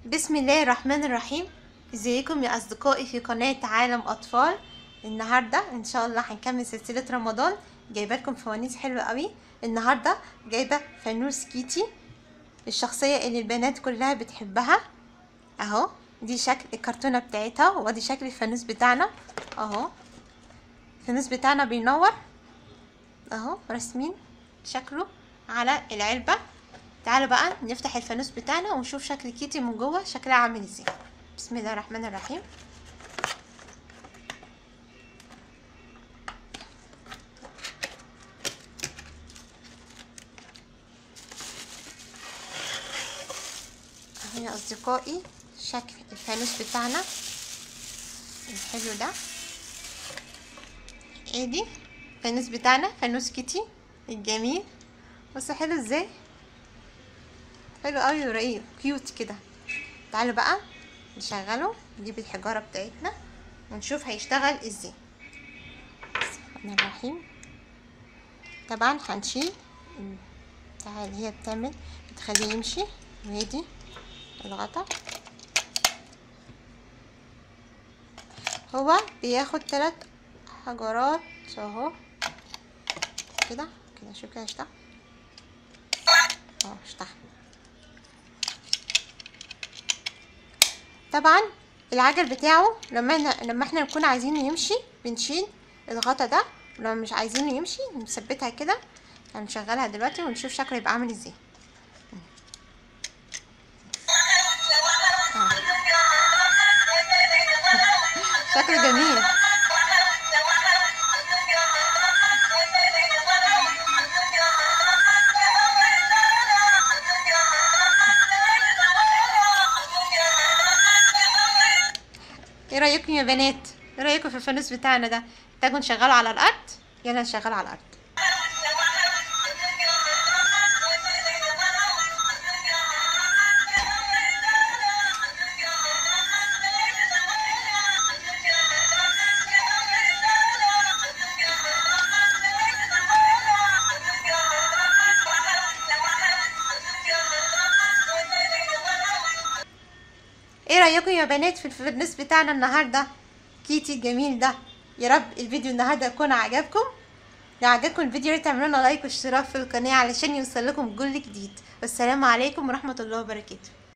بسم الله الرحمن الرحيم ازيكم يا اصدقائي في قناة عالم اطفال النهاردة ان شاء الله هنكمل سلسلة رمضان جايبه لكم فوانيس حلوة قوي النهاردة جايبة فانوس كيتي الشخصية اللي البنات كلها بتحبها اهو دي شكل الكرتونة بتاعتها وادي شكل الفانوس بتاعنا اهو الفانوس بتاعنا بينور اهو راسمين شكله على العلبة تعالوا بقى نفتح الفانوس بتاعنا ونشوف شكل كيتي من جوه شكلها عامل ازاي بسم الله الرحمن الرحيم اهو يا اصدقائي شكل الفانوس بتاعنا الحلو ده ادي الفانوس بتاعنا فانوس كيتي الجميل بصوا حلو ازاي حلو قوي ورقيق كيوت كده تعالوا بقى نشغله نجيب الحجاره بتاعتنا ونشوف هيشتغل ازاي بسم الله الرحمن الرحيم طبعا هنشيل تعال هي بتعمل بتخليه يمشي وهدي الغطا هو بياخد ثلاث حجرات اهو كده كده شوف كده اشتغل اهو اشتغل طبعا العجل بتاعه لما لما احنا نكون عايزينه يمشي بنشيل الغطا ده ولما مش عايزينه يمشي نثبتها كده هنشغلها دلوقتي ونشوف شكله يبقى عامل ازاي شكله جميل ايه رايكم يا بنات ايه رايكم في الفانوس بتاعنا ده تاجوا نشغله على الارض يلا نشغله على الارض ايه رايكم يا بنات في الفانوس بتاعنا النهارده كيتي الجميل ده يا رب الفيديو النهارده يكون عجبكم لو عجبكم الفيديو يا ريت تعملوا لنا لايك واشتراك في القناه علشان يوصل لكم كل جديد والسلام عليكم ورحمه الله وبركاته